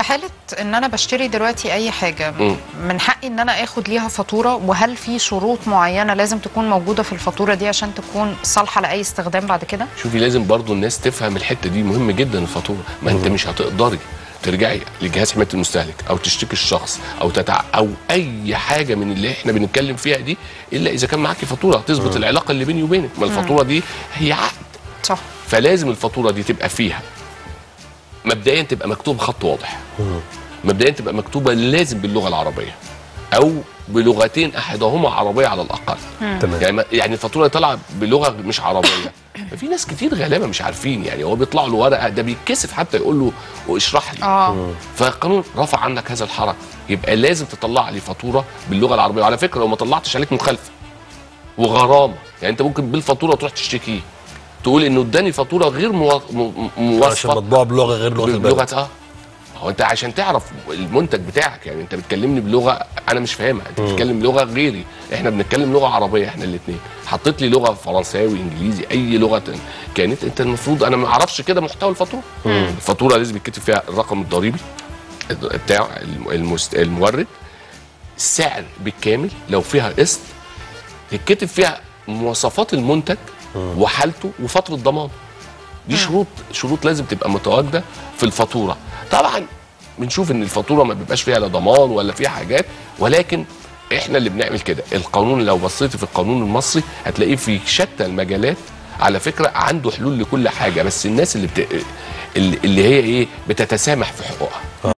في حاله ان انا بشتري دلوقتي اي حاجه مم. من حقي ان انا اخد ليها فاتوره وهل في شروط معينه لازم تكون موجوده في الفاتوره دي عشان تكون صالحه لاي استخدام بعد كده شوفي لازم برضو الناس تفهم الحته دي مهم جدا الفاتوره ما انت مش هتقدري ترجعي لجهاز حمايه المستهلك او تشتكي الشخص او تتع او اي حاجه من اللي احنا بنتكلم فيها دي الا اذا كان معاكي فاتوره تظبط العلاقه اللي بيني وبينك ما الفاتوره دي هي عقد صح فلازم الفاتوره دي تبقى فيها مبدئيا تبقى مكتوب خط واضح مبدئيا تبقى مكتوبه لازم باللغه العربيه او بلغتين احدهما عربيه على الاقل تمام يعني ما- يعني الفاتوره طالعه بلغه مش عربيه ففي ناس كتير غلابه مش عارفين يعني هو بيطلع له ورقه ده بيتكسف حتى يقول له واشرح لي اه فالقانون رفع عنك هذا الحرج يبقى لازم تطلع لي فاتوره باللغه العربيه وعلى فكره لو ما طلعتش عليك مخالفه وغرامه يعني انت ممكن بالفاتوره تروح تشتكيه تقول انه اداني فاتوره غير موا- م- م- عشان موافقه مطبوعه بلغه غير لغه البلد بلغه اه هو انت عشان تعرف المنتج بتاعك يعني انت بتكلمني بلغه انا مش فاهمها انت بتتكلم لغه غيري احنا بنتكلم لغه عربيه احنا الاثنين حطيت لي لغه فرنساوي انجليزي اي لغه كانت انت المفروض انا ما اعرفش كده محتوى الفاتوره الفاتوره لازم يتكتب فيها الرقم الضريبي بتاع المست... المورد السعر بالكامل لو فيها قسط يتكتب فيها مواصفات المنتج وحالته وفتره ضمان دي شروط شروط لازم تبقى متواجده في الفاتوره طبعا بنشوف ان الفاتوره ما بيبقاش فيها لا ضمان ولا فيها حاجات ولكن احنا اللي بنعمل كده القانون لو بصيتي في القانون المصري هتلاقيه في شتى المجالات على فكره عنده حلول لكل حاجه بس الناس اللي بت... اللي اللي هي ايه بتتسامح في حقوقها